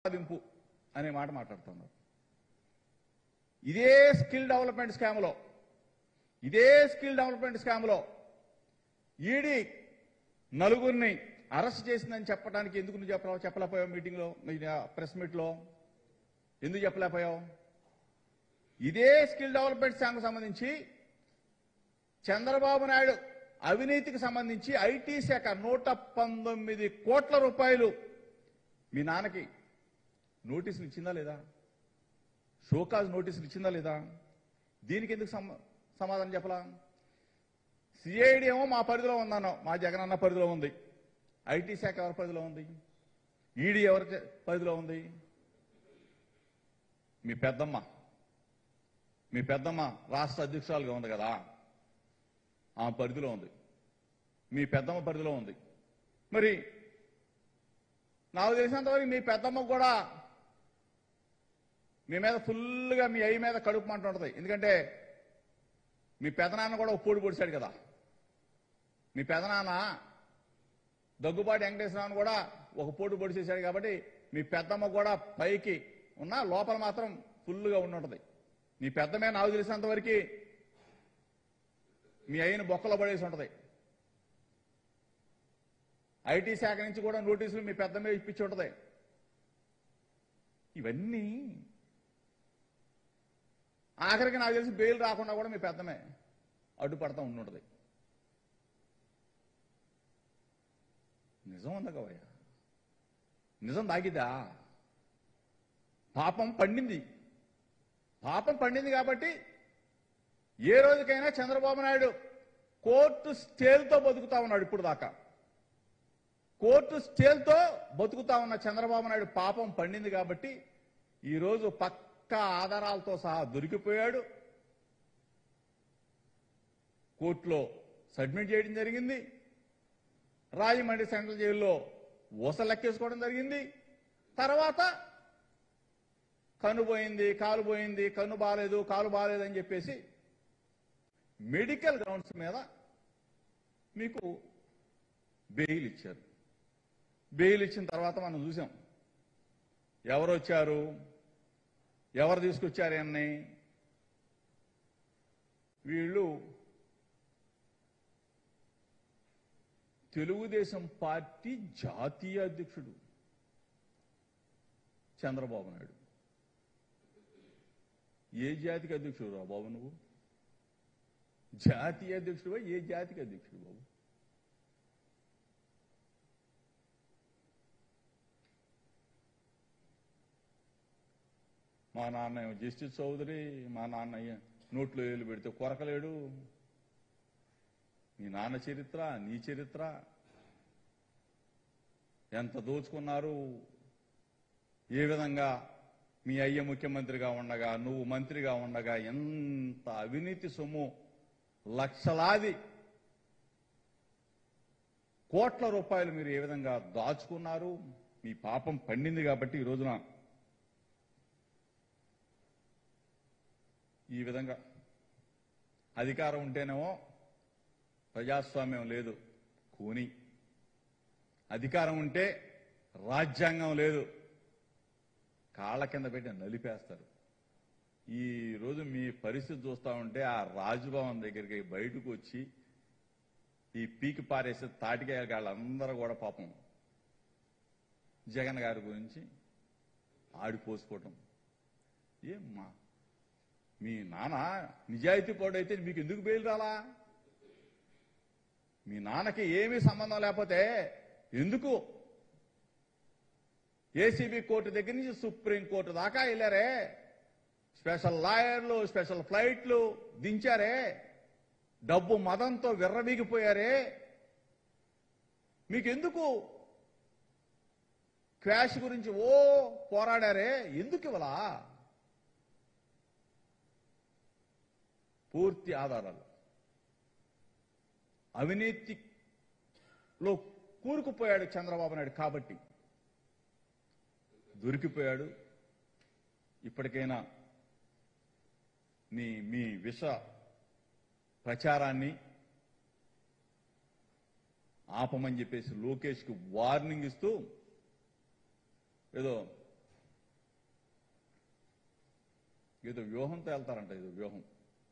సాధింపు అనే మాట మాట్లాడుతున్నారు ఇదే స్కిల్ డెవలప్మెంట్ స్కామ్లో ఇదే స్కిల్ డెవలప్మెంట్ స్కామ్లో ఈడీ నలుగురిని అరెస్ట్ చేసిందని చెప్పడానికి ఎందుకు నువ్వు చెప్ప చెప్పలేకపోయావు మీటింగ్లో మీ ప్రెస్ మీట్లో ఎందుకు చెప్పలేకపోయావు ఇదే స్కిల్ డెవలప్మెంట్ శాఖకు సంబంధించి చంద్రబాబు నాయుడు అవినీతికి సంబంధించి ఐటీ శాఖ నూట పంతొమ్మిది కోట్ల రూపాయలు మీ నాన్నకి నోటీసులు ఇచ్చిందా లేదా షోకాజ్ నోటీసులు ఇచ్చిందా లేదా దీనికి ఎందుకు సమ- సమాధానం చెప్పలా సిఐడి ఏమో మా పరిధిలో ఉందన్నావు మా జగనన్న పరిధిలో ఉంది ఐటీ శాఖ ఎవరి పరిధిలో ఉంది ఈడీ ఎవరి చే- పరిధిలో ఉంది మీ పెద్దమ్మ మీ పెద్దమ్మ రాష్ట్ర అధ్యక్షురాలుగా ఉంది కదా ఆ పరిధిలో ఉంది మీ పెద్దమ్మ పరిధిలో ఉంది మరి నాకు తెలిసినంతవరకు మీ పెద్దమ్మ కూడా మీ మీద ఫుల్గా మీ అయ్యి మీద కడుపు మంట ఉంటుంది ఎందుకంటే మీ పెదనాన్న కూడా ఒక పోటీ పొడిచాడు కదా మీ పెదనాన్న దగ్గుబాటి వెంకటేశ్వరరావు కూడా ఒక పోటు పొడిచేశాడు కాబట్టి మీ పెద్దమ్మ కూడా పైకి ఉన్న లోపల మాత్రం ఫుల్గా ఉండి ఉంటుంది మీ పెద్దమే నాకు తెలిసినంత వరకు మీ అయిన బొక్కలో పడేసి ఉంటది ఐటీ శాఖ నుంచి కూడా నోటీసులు మీ పెద్దమే ఇప్పించి ఉంటది ఇవన్నీ ఆఖరికి నాకు తెలిసి బెయిల్ రాకుండా కూడా మీ పెద్దమే అడ్డుపడతా ఉండుంటది నిజం ఉందా కవయ్య నిజం దాగిదా పాపం పండింది పాపం పండింది కాబట్టి ఏ రోజుకైనా చంద్రబాబు నాయుడు కోర్టు స్టేల్తో బతుకుతా ఉన్నాడు ఇప్పుడు దాకా కోర్టు స్టేల్తో బతుకుతా ఉన్న చంద్రబాబు నాయుడు పాపం పండింది కాబట్టి ఈరోజు పక్కా ఆధారాలతో సహా దొరికిపోయాడు కోర్టులో సబ్మిట్ చేయడం జరిగింది రాజమండ్రి సెంట్రల్ జైల్లో ఊస లెక్కేసుకోవడం జరిగింది తర్వాత కన్ను పోయింది కాలు పోయింది కన్ను బాలేదు కాలు బాలేదు అని చెప్పేసి మెడికల్ గ్రౌండ్స్ మీద మీకు బెయిల్ ఇచ్చారు బెయిల్ ఇచ్చిన తర్వాత మనం చూసాం ఎవరు వచ్చారు ఎవరు తీసుకొచ్చారు అన్ని వీళ్ళు తెలుగుదేశం పార్టీ జాతీయ అధ్యక్షుడు చంద్రబాబు నాయుడు ఏ జాతికి అధ్యక్షుడు రా బాబు నువ్వు జాతీయ అధ్యక్షుడు ఏ జాతికి అధ్యక్షుడు బాబు మా నాన్న ఏమో జస్టిస్ చౌదరి మా నాన్న ఏ- నోట్లో ఏళ్ళు పెడితే కొరకలేడు మీ నాన్న చరిత్ర నీ చరిత్ర ఎంత దోచుకున్నారు ఏ విధంగా మీ అయ్య ముఖ్యమంత్రిగా ఉండగా నువ్వు మంత్రిగా ఉండగా ఎంత అవినీతి సొమ్ము లక్షలాది కోట్ల రూపాయలు మీరు ఏ విధంగా దాచుకున్నారు మీ పాపం పండింది కాబట్టి ఈ రోజున ఈ విధంగా అధికారం ఉంటేనేమో ప్రజాస్వామ్యం లేదు కూని అధికారం ఉంటే రాజ్యాంగం లేదు కాళ్ళ కింద పెట్టి నలిపేస్తారు ఈ రోజు మీ పరిస్థితి చూస్తా ఉంటే ఆ రాజభవన్ దగ్గరికి బయటకు వచ్చి ఈ పీకి పారేసే తాటికాయ వాళ్ళందరూ కూడా పాపం జగన్ గారి గురించి ఆడిపోసుకోవటం ఏం మా మీ నాన్న నిజాయితీ పౌడైతే మీకు ఎందుకు బెయిల్ రాలా మీ నాన్నకి ఏమీ సంబంధం లేకపోతే ఎందుకు ఏసీబీ కోర్టు దగ్గర నుంచి సుప్రీం కోర్టు దాకా వెళ్ళారే స్పెషల్ లాయర్లు స్పెషల్ ఫ్లైట్లు దించారే డబ్బు మదంతో విర్రవీగిపోయారే మీకెందుకు క్వాష్ గురించి ఓ పోరాడారే ఎందుకు ఇవ్వలా పూర్తి ఆధారాలు అవినీతిలో కూరుకుపోయాడు చంద్రబాబు నాయుడు కాబట్టి దొరికిపోయాడు ఇప్పటికైనా నీ మీ విష ప్రచారాన్ని ఆపమని చెప్పేసి లోకేష్కి వార్నింగ్ ఇస్తూ ఏదో ఏదో వ్యూహంతో వెళ్తారంట ఏదో వ్యూహం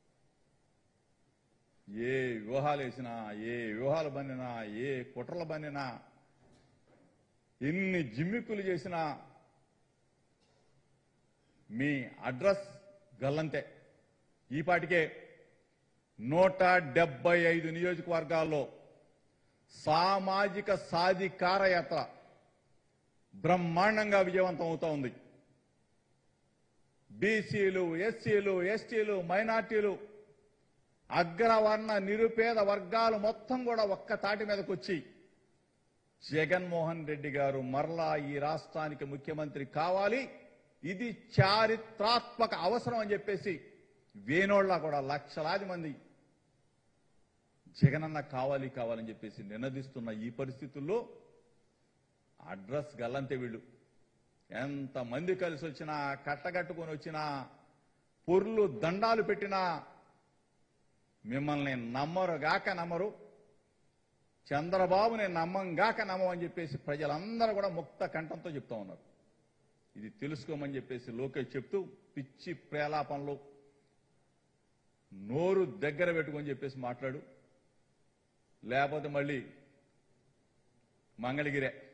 ఏ వ్యూహాలు వేసినా ఏ వ్యూహాలు బన్నినా ఏ కుట్రలు బన్నినా ఎన్ని జిమ్మిక్కులు చేసినా మీ అడ్రస్ గల్లంతే ఈ పాటికే నూట డెబ్బై ఐదు నియోజకవర్గాల్లో సామాజిక సాధికార యాత్ర బ్రహ్మాండంగా విజయవంతం అవుతా ఉంది బీసీలు ఎస్సీలు ఎస్టీలు మైనార్టీలు అగ్రవర్ణ నిరుపేద వర్గాలు మొత్తం కూడా ఒక్క తాటి మీదకి వచ్చి జగన్మోహన్ రెడ్డి గారు మరలా ఈ రాష్ట్రానికి ముఖ్యమంత్రి కావాలి ఇది చారిత్రాత్మక అవసరం అని చెప్పేసి వేనోళ్ళ కూడా లక్షలాది మంది జగనన్న కావాలి కావాలని చెప్పేసి నినదిస్తున్న ఈ పరిస్థితుల్లో అడ్రస్ గల్లంతే వీళ్ళు ఎంతమంది కలిసి వచ్చినా కట్టగట్టుకొని వచ్చినా పొర్లు దండాలు పెట్టినా మిమ్మల్ని నమ్మరు గాక నమ్మరు చంద్రబాబుని నమ్మంగాక నమ్మమని చెప్పేసి ప్రజలందరూ కూడా ముక్త కంఠంతో చెప్తా ఉన్నారు ఇది తెలుసుకోమని చెప్పేసి లోకేష్ చెప్తూ పిచ్చి ప్రేలాపనలు నోరు దగ్గర పెట్టుకొని చెప్పేసి మాట్లాడు లేకపోతే మళ్ళీ మంగళగిరే